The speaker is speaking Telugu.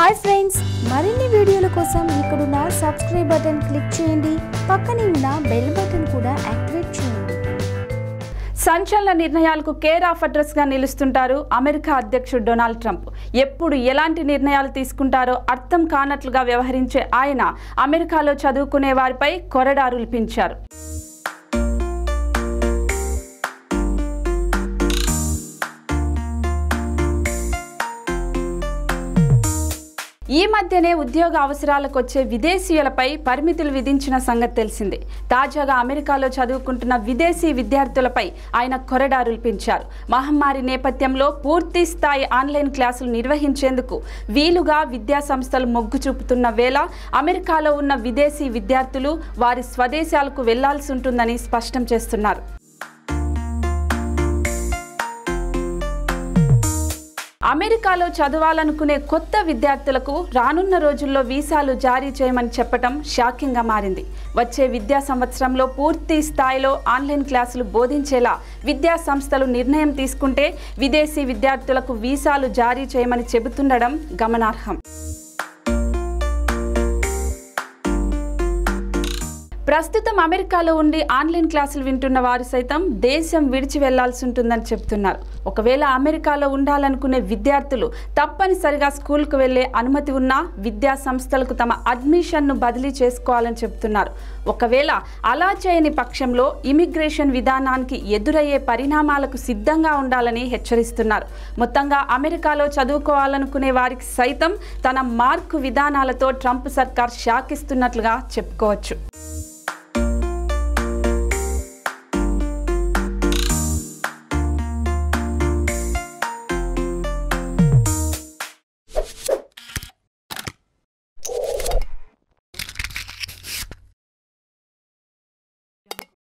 హాయ్ ఫ్రెండ్స్ మరిన్ని వీడియోల కోసం ఇక్కడున్న సబ్స్క్రైబ్ బటన్ క్లిక్ చేయండి పక్కనే ఉన్న బెల్ బటన్ కూడా యాక్టివేట్ చేయండి సంచలన నిర్ణయాలకు కేర్ ఆఫ్ అడ్రస్ గా నిలుస్తుంటారు అమెరికా అధ్యక్షుడు డొనాల్డ్ ట్రంప్ ఎప్పుడు ఎలాంటి నిర్ణయాలు తీసుకుంటారో అర్థం కానట్లుగా వ్యవహరించే ఆయన అమెరికాలో చదువుకునే వారిపై కొరడారులు పించారు ఈ మధ్యనే ఉద్యోగ అవసరాలకు వచ్చే విదేశీయులపై పరిమితులు విధించిన సంగతి తెలిసిందే తాజాగా అమెరికాలో చదువుకుంటున్న విదేశీ విద్యార్థులపై ఆయన కొరడారులు పెంచారు మహమ్మారి నేపథ్యంలో పూర్తి స్థాయి ఆన్లైన్ క్లాసులు నిర్వహించేందుకు వీలుగా విద్యా సంస్థలు మొగ్గు చూపుతున్న వేళ అమెరికాలో ఉన్న విదేశీ విద్యార్థులు వారి స్వదేశాలకు వెళ్లాల్సి ఉంటుందని స్పష్టం చేస్తున్నారు అమెరికాలో చదవాలనుకునే కొత్త విద్యార్థులకు రానున్న రోజుల్లో వీసాలు జారీ చేయమని చెప్పటం షాకింగ్గా మారింది వచ్చే విద్యా సంవత్సరంలో పూర్తి స్థాయిలో ఆన్లైన్ క్లాసులు బోధించేలా విద్యా సంస్థలు నిర్ణయం తీసుకుంటే విదేశీ విద్యార్థులకు వీసాలు జారీ చేయమని చెబుతుండడం గమనార్హం ప్రస్తుతం అమెరికాలో ఉండి ఆన్లైన్ క్లాసులు వింటున్న వారు సైతం దేశం విడిచి వెళ్లాల్సి ఉంటుందని చెప్తున్నారు ఒకవేళ అమెరికాలో ఉండాలనుకునే విద్యార్థులు తప్పనిసరిగా స్కూల్కు వెళ్లే అనుమతి ఉన్నా విద్యా సంస్థలకు తమ అడ్మిషన్ను బదిలీ చేసుకోవాలని చెప్తున్నారు ఒకవేళ అలా చేయని పక్షంలో ఇమిగ్రేషన్ విధానానికి ఎదురయ్యే పరిణామాలకు సిద్ధంగా ఉండాలని హెచ్చరిస్తున్నారు మొత్తంగా అమెరికాలో చదువుకోవాలనుకునే వారికి సైతం తన మార్కు విధానాలతో ట్రంప్ సర్కార్ షాక్ ఇస్తున్నట్లుగా చెప్పుకోవచ్చు